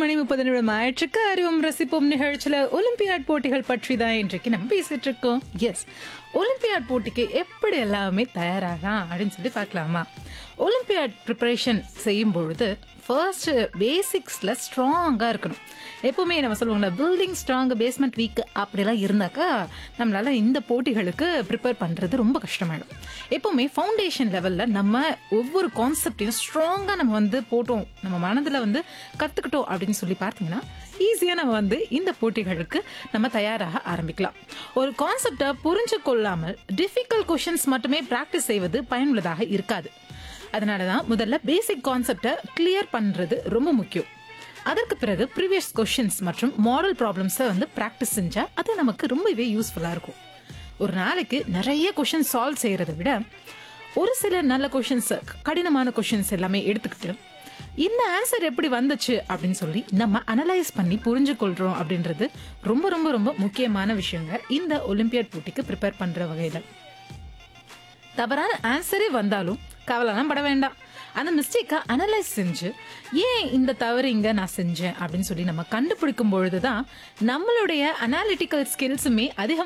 மணி முப்பது நிமிடம் ஆயிற்றுக்கு அறிவும் ரசிப்போம் நிகழ்ச்சியில ஒலிம்பியாட் போட்டிகள் பற்றி தான் இன்றைக்கு நம்ம பேசிட்டு இருக்கோம் எஸ் ஒலிம்பியாட் போட்டிக்கு எப்படி எல்லாமே தயாராகலாம் அப்படின்னு சொல்லி பார்க்கலாமா ஒலிம்பியாட் ப்ரிப்பரேஷன் செய்யும் பொழுது ஃபர்ஸ்ட் பேசிக்ஸ்ல ஸ்ட்ராங்கா இருக்கணும் எப்பவுமே நம்ம சொல்லுவாங்களா பில்டிங் ஸ்ட்ராங் பேஸ்மெண்ட் வீக் அப்படிலாம் இருந்தாக்கா நம்மளால இந்த போட்டிகளுக்கு ப்ரிப்பேர் பண்றது ரொம்ப கஷ்டமாயிடும் எப்பவுமே ஃபவுண்டேஷன் லெவல்ல நம்ம ஒவ்வொரு கான்செப்டையும் ஸ்ட்ராங்கா நம்ம வந்து போட்டோம் நம்ம மனதுல வந்து கத்துக்கிட்டோம் அப்படின்னு சொல்லி பார்த்தீங்கன்னா ஈஸியா நம்ம வந்து இந்த போட்டிகளுக்கு நம்ம தயாராக ஆரம்பிக்கலாம் ஒரு கான்செப்டை புரிஞ்சு கொள்ளாமல் டிஃபிகல்ட் கொஷின்ஸ் மட்டுமே ப்ராக்டிஸ் செய்வது பயனுள்ளதாக இருக்காது அதனால தான் முதல்ல பேசிக் கான்செப்டை கிளியர் பண்றது ரொம்ப முக்கியம் அதற்கு பிறகு ப்ரீவியஸ் கொஷின்ஸ் மற்றும் மாடல் ப்ராப்ளம்ஸை வந்து ப்ராக்டிஸ் செஞ்சா அது நமக்கு ரொம்பவே யூஸ்ஃபுல்லாக இருக்கும் ஒரு நாளைக்கு நிறைய கொஷின் சால்வ் செய்யறதை விட ஒரு சில நல்ல கொஷின்ஸ் கடினமான கொஷின்ஸ் எல்லாமே எடுத்துக்கிட்டு இந்த ஆன்சர் எப்படி வந்துச்சு அப்படின்னு சொல்லி நம்ம அனலைஸ் பண்ணி புரிஞ்சு கொள்றோம் அப்படின்றது ரொம்ப ரொம்ப ரொம்ப முக்கியமான விஷயங்க இந்த ஒலிம்பியாட் போட்டிக்கு ப்ரிப்பேர் பண்ற வகையில தவறான ஆன்சரே வந்தாலும் கவலைலாம் பட வேண்டாம் அந்த மிஸ்டேக்கை அனலைஸ் செஞ்சு ஏன் இந்த தவறு இங்க நான் செஞ்சேன் அப்படின்னு சொல்லி நம்ம கண்டுபிடிக்கும் பொழுதுதான் நம்மளுடைய அனாலிட்டிக்கல் ஸ்கில்ஸுமே அதிகம்